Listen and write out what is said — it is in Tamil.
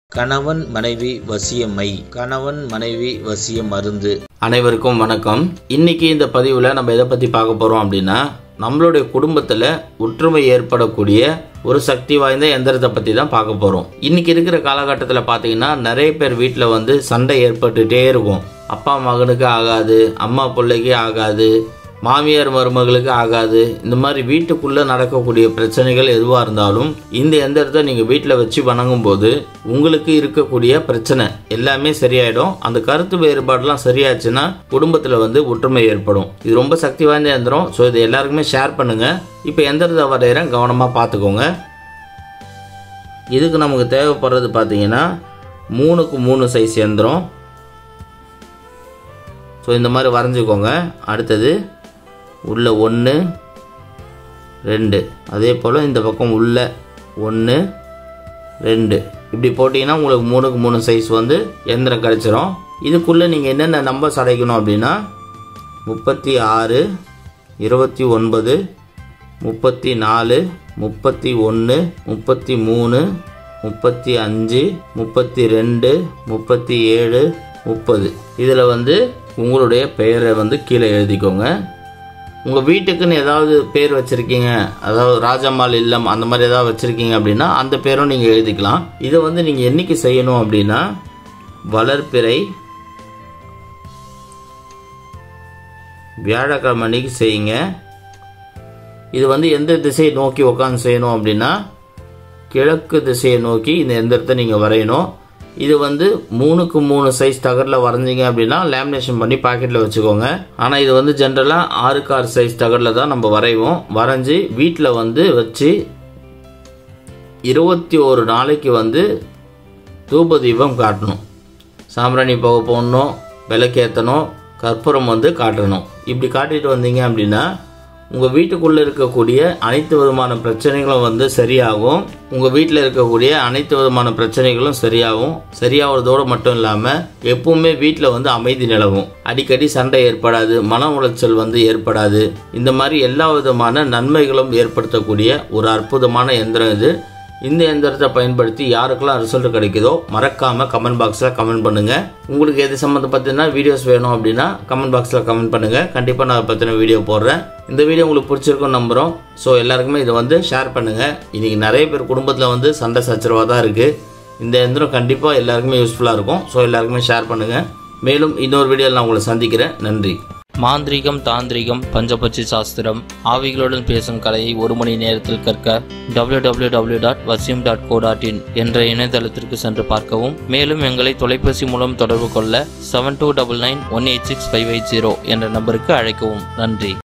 கணவன் மனைவி வசியமை கணவன் மனைவி வசிய மருந்து அனைவருக்கும் வணக்கம் இன்னைக்கு இந்த பதிவில் நம்ம எதை பற்றி பார்க்க போகிறோம் அப்படின்னா நம்மளுடைய குடும்பத்தில் ஒற்றுமை ஏற்படக்கூடிய ஒரு சக்தி வாய்ந்த எந்திரத்தை பற்றி தான் பார்க்க போகிறோம் இன்னைக்கு இருக்கிற காலகட்டத்தில் பார்த்தீங்கன்னா நிறைய பேர் வீட்டில் வந்து சண்டை ஏற்பட்டுட்டே இருக்கும் அப்பா மகனுக்கு ஆகாது அம்மா பிள்ளைக்கு ஆகாது மாமியார் மருமகளுக்கு ஆகாது இந்த மாதிரி வீட்டுக்குள்ளே நடக்கக்கூடிய பிரச்சனைகள் எதுவாக இருந்தாலும் இந்த எந்திரத்தை நீங்கள் வீட்டில் வச்சு வணங்கும் போது உங்களுக்கு இருக்கக்கூடிய பிரச்சனை எல்லாமே சரியாயிடும் அந்த கருத்து வேறுபாடுலாம் சரியாச்சுன்னா குடும்பத்தில் வந்து ஒற்றுமை ஏற்படும் இது ரொம்ப சக்தி வாய்ந்த எந்திரம் ஸோ இதை எல்லாருக்குமே ஷேர் பண்ணுங்க இப்போ எந்திரத்தை வரைகிறேன் கவனமாக பார்த்துக்கோங்க இதுக்கு நமக்கு தேவைப்படுறது பார்த்தீங்கன்னா மூணுக்கு மூணு சைஸ் எந்திரம் ஸோ இந்த மாதிரி வரைஞ்சிக்கோங்க அடுத்தது உள்ள ஒன்று ரெண்டு அதே போல் இந்த பக்கம் உள்ள ஒன்று ரெண்டு இப்படி போட்டிங்கன்னா உங்களுக்கு மூணுக்கு மூணு சைஸ் வந்து எந்திரம் கிடச்சிரும் இதுக்குள்ளே நீங்கள் என்னென்ன நம்பர்ஸ் அடைக்கணும் அப்படின்னா முப்பத்தி ஆறு இருபத்தி ஒன்பது முப்பத்தி நாலு முப்பத்தி ஒன்று முப்பத்தி மூணு முப்பத்தி அஞ்சு முப்பத்தி ரெண்டு முப்பத்தி ஏழு முப்பது இதில் வந்து உங்களுடைய பெயரை வந்து கீழே எழுதிக்கோங்க உங்கள் வீட்டுக்குன்னு ஏதாவது பேர் வச்சுருக்கீங்க அதாவது ராஜம்மாள் இல்லம் அந்த மாதிரி ஏதாவது வச்சுருக்கீங்க அப்படின்னா அந்த பேரும் நீங்கள் எழுதிக்கலாம் இதை வந்து நீங்கள் என்னைக்கு செய்யணும் அப்படின்னா வளர்ப்பிறை வியாழக்கிழமை அன்னைக்கு செய்யுங்க இது வந்து எந்த திசையை நோக்கி உட்காந்து செய்யணும் அப்படின்னா கிழக்கு திசையை நோக்கி இந்த எந்திரத்தை நீங்கள் வரையணும் இது வந்து மூணுக்கு மூணு சைஸ் தகரில் வரைஞ்சிங்க அப்படின்னா லேமினேஷன் பண்ணி பாக்கெட்டில் வச்சுக்கோங்க ஆனால் இது வந்து ஜென்ரலாக ஆறுக்கு ஆறு சைஸ் தகரில் தான் நம்ம வரைவோம் வரைஞ்சி வீட்டில் வந்து வச்சு இருபத்தி ஒரு நாளைக்கு வந்து தூப தீபம் காட்டணும் சாம்பிராணி போக போடணும் விளக்கேற்றணும் கற்பூரம் வந்து காட்டணும் இப்படி காட்டிட்டு வந்தீங்க அப்படின்னா உங்கள் வீட்டுக்குள்ளே இருக்கக்கூடிய அனைத்து விதமான பிரச்சனைகளும் வந்து சரியாகும் உங்கள் வீட்டில் இருக்கக்கூடிய அனைத்து விதமான பிரச்சனைகளும் சரியாகும் சரியாகிறதோடு மட்டும் இல்லாமல் எப்பவுமே வீட்டில் வந்து அமைதி நிலவும் அடிக்கடி சண்டை ஏற்படாது மன உளைச்சல் வந்து ஏற்படாது இந்த மாதிரி எல்லா விதமான நன்மைகளும் ஏற்படுத்தக்கூடிய ஒரு அற்புதமான எந்திரம் இது இந்த எந்திரத்தை பயன்படுத்தி யாருக்கெல்லாம் ரிசல்ட் கிடைக்குதோ மறக்காம கமெண்ட் பாக்ஸில் கமெண்ட் பண்ணுங்க உங்களுக்கு எது சம்மந்தப்பட்டதுன்னா வீடியோஸ் வேணும் அப்படின்னா கமெண்ட் பாக்ஸில் கமெண்ட் பண்ணுங்க கண்டிப்பாக நான் அதை பற்றின வீடியோ போடுறேன் இந்த வீடியோ உங்களுக்கு பிடிச்சிருக்கும் நம்புகிறோம் ஸோ எல்லாருக்குமே இதை வந்து ஷேர் பண்ணுங்க இன்னைக்கு நிறைய பேர் குடும்பத்தில் வந்து சண்டை சச்சரவாக தான் இருக்கு இந்த எந்திரம் கண்டிப்பாக எல்லாருக்குமே யூஸ்ஃபுல்லாக இருக்கும் ஸோ எல்லாருக்குமே ஷேர் பண்ணுங்க மேலும் இன்னொரு வீடியோவில் நான் உங்களை சந்திக்கிறேன் நன்றி மாந்திரீகம் தாந்திரிகம் பஞ்சபட்சி சாஸ்திரம் ஆவிகளுடன் பேசும் கலையை ஒரு மணி நேரத்தில் கற்க www.vasim.co.in டாட் வசியம் டாட் கோ டாட் இன் என்ற இணையதளத்திற்கு சென்று பார்க்கவும் மேலும் எங்களை தொலைபேசி மூலம் தொடர்பு கொள்ள seven two double nine one eight six five eight zero என்ற நம்பருக்கு அழைக்கவும் நன்றி